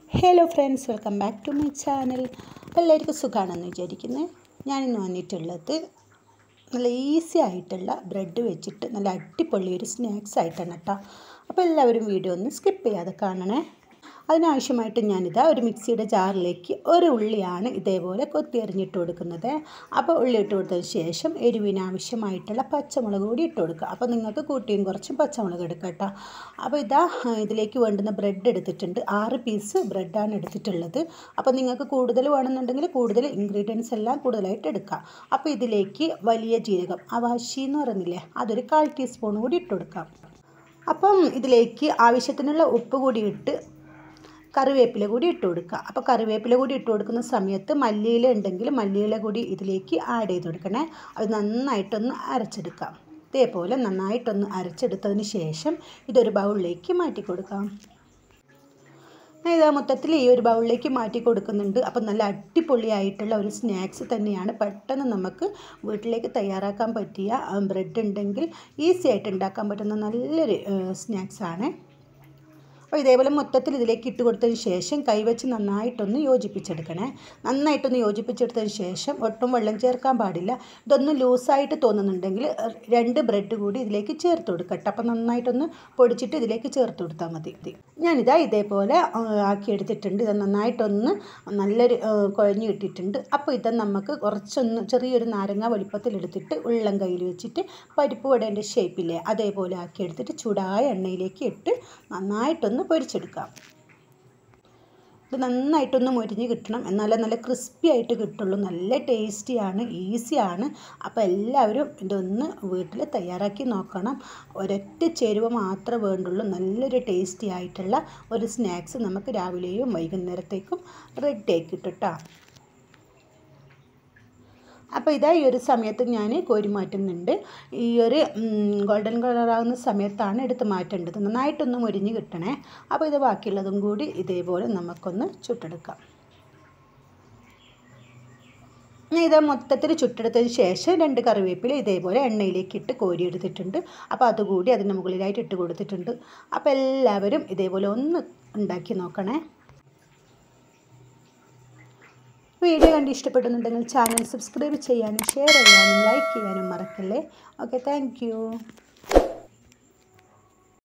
hello friends welcome back to my channel എല്ലാവർക്കും സുഖമാണെന്ന് വിചാരിക്കുന്നത് ഞാനിന്ന് വന്നിട്ടുള്ളത് നല്ല ഈസി ആയിട്ടുള്ള ബ്രെഡ് വെച്ചിട്ട് നല്ല അടിപൊളി ഒരു സ്നാക്സ് ആയിട്ടാണ് കേട്ടോ അപ്പോൾ എല്ലാവരും വീഡിയോ ഒന്ന് സ്കിപ്പ് ചെയ്യാതെ കാണണേ അതിനാവശ്യമായിട്ട് ഞാനിതാ ഒരു മിക്സിയുടെ ജാറിലേക്ക് ഒരു ഉള്ളിയാണ് ഇതേപോലെ കൊത്തി എറിഞ്ഞിട്ട് കൊടുക്കുന്നത് അപ്പോൾ ഉള്ളി ഇട്ട് കൊടുത്തതിന് ശേഷം എരിവിന് ആവശ്യമായിട്ടുള്ള പച്ചമുളക് കൂടി ഇട്ട് കൊടുക്കുക അപ്പോൾ നിങ്ങൾക്ക് കൂട്ടിയും കുറച്ചും പച്ചമുളക് എടുക്കുക കേട്ടോ അപ്പോൾ ഇതാ ഇതിലേക്ക് വേണ്ടുന്ന ബ്രെഡ് എടുത്തിട്ടുണ്ട് ആറ് പീസ് ബ്രെഡാണ് എടുത്തിട്ടുള്ളത് അപ്പോൾ നിങ്ങൾക്ക് കൂടുതൽ വേണമെന്നുണ്ടെങ്കിൽ കൂടുതൽ ഇൻഗ്രീഡിയൻസ് എല്ലാം കൂടുതലായിട്ട് എടുക്കാം അപ്പോൾ ഇതിലേക്ക് വലിയ ജീരകം അവാശി എന്ന് പറയുന്നില്ലേ അതൊരു കാൽ ടീസ്പൂൺ കൂടി ഇട്ട് കൊടുക്കാം അപ്പം ഇതിലേക്ക് ആവശ്യത്തിനുള്ള ഉപ്പ് കൂടി ഇട്ട് കറിവേപ്പില കൂടി ഇട്ട് കൊടുക്കുക അപ്പോൾ കറിവേപ്പില കൂടി ഇട്ട് കൊടുക്കുന്ന സമയത്ത് മല്ലിയില ഉണ്ടെങ്കിൽ മല്ലിയില കൂടി ഇതിലേക്ക് ആഡ് ചെയ്ത് കൊടുക്കണേ അത് നന്നായിട്ടൊന്ന് അരച്ചെടുക്കാം ഇതേപോലെ നന്നായിട്ടൊന്ന് അരച്ചെടുത്തതിന് ശേഷം ഇതൊരു ബൗളിലേക്ക് മാറ്റി കൊടുക്കാം ഞാൻ ഇതാ മൊത്തത്തിൽ ഈ ഒരു ബൗളിലേക്ക് മാറ്റി കൊടുക്കുന്നുണ്ട് അപ്പം നല്ല അടിപൊളിയായിട്ടുള്ള ഒരു സ്നാക്സ് തന്നെയാണ് പെട്ടെന്ന് നമുക്ക് വീട്ടിലേക്ക് തയ്യാറാക്കാൻ പറ്റിയ ബ്രെഡ് ഉണ്ടെങ്കിൽ ഈസി ആയിട്ട് ഉണ്ടാക്കാൻ പറ്റുന്ന നല്ലൊരു സ്നാക്സാണ് അപ്പോൾ ഇതേപോലെ മൊത്തത്തിൽ ഇതിലേക്ക് ഇട്ട് കൊടുത്തതിന് ശേഷം കൈവച്ച് നന്നായിട്ടൊന്ന് യോജിപ്പിച്ചെടുക്കണേ നന്നായിട്ടൊന്ന് യോജിപ്പിച്ചെടുത്തതിന് ശേഷം ഒട്ടും വെള്ളം ചേർക്കാൻ പാടില്ല ഇതൊന്ന് ലൂസായിട്ട് തോന്നുന്നുണ്ടെങ്കിൽ രണ്ട് ബ്രെഡ് കൂടി ഇതിലേക്ക് ചേർത്ത് കൊടുക്കട്ടെ അപ്പോൾ നന്നായിട്ടൊന്ന് പൊടിച്ചിട്ട് ഇതിലേക്ക് ചേർത്ത് കൊടുത്താൽ മതി ഞാനിതാ ഇതേപോലെ ആക്കിയെടുത്തിട്ടുണ്ട് ഇത് നന്നായിട്ടൊന്ന് നല്ലൊരു കുഴഞ്ഞു കിട്ടിയിട്ടുണ്ട് അപ്പോൾ ഇത് നമുക്ക് കുറച്ചൊന്ന് ചെറിയൊരു നാരങ്ങ വലിപ്പത്തിൽ എടുത്തിട്ട് ഉള്ളം കയ്യിൽ വെച്ചിട്ട് പരിപ്പ് വടേൻ്റെ ഷേപ്പില്ലേ അതേപോലെ ആക്കിയെടുത്തിട്ട് ചൂടായ എണ്ണയിലേക്ക് ഇട്ട് നന്നായിട്ടൊന്ന് ഒന്ന് പൊരിച്ചെടുക്കാം ഇത് നന്നായിട്ടൊന്ന് മൊരിഞ്ഞ് കിട്ടണം എന്നാലേ നല്ല ക്രിസ്പി ആയിട്ട് കിട്ടുള്ളൂ നല്ല ടേസ്റ്റിയാണ് ഈസിയാണ് അപ്പോൾ എല്ലാവരും ഇതൊന്ന് വീട്ടിൽ തയ്യാറാക്കി നോക്കണം ഒരൊറ്റ ചേരുവ മാത്രമേ വേണ്ടുള്ളൂ നല്ലൊരു ടേസ്റ്റി ആയിട്ടുള്ള ഒരു സ്നാക്സ് നമുക്ക് രാവിലെയും വൈകുന്നേരത്തേക്കും റെഡി ആക്കി കിട്ടും അപ്പോൾ ഇതാ ഈ ഒരു സമയത്ത് ഞാൻ കോരി മാറ്റുന്നുണ്ട് ഈ ഒരു ഗോൾഡൻ കളറാകുന്ന സമയത്താണ് എടുത്ത് മാറ്റേണ്ടത് നന്നായിട്ടൊന്ന് മുരിഞ്ഞ് കിട്ടണേ അപ്പോൾ ഇത് ബാക്കിയുള്ളതും കൂടി ഇതേപോലെ നമുക്കൊന്ന് ചുട്ടെടുക്കാം ഞാൻ ഇത് മൊത്തത്തിൽ ചുട്ടെടുത്തതിന് ശേഷം രണ്ട് കറിവേപ്പില ഇതേപോലെ എണ്ണയിലേക്ക് ഇട്ട് കോരിയെടുത്തിട്ടുണ്ട് അപ്പോൾ അതുകൂടി അതിൻ്റെ മുകളിലായിട്ട് ഇട്ട് കൊടുത്തിട്ടുണ്ട് അപ്പോൾ എല്ലാവരും ഇതേപോലെ ഒന്ന് ഉണ്ടാക്കി നോക്കണേ വീഡിയോ കണ്ട് ഇഷ്ടപ്പെടുന്നുണ്ടെങ്കിൽ ചാനൽ സബ്സ്ക്രൈബ് ചെയ്യാനും ഷെയർ ചെയ്യാനും ലൈക്ക് ചെയ്യാനും മറക്കല്ലേ ഓക്കെ താങ്ക്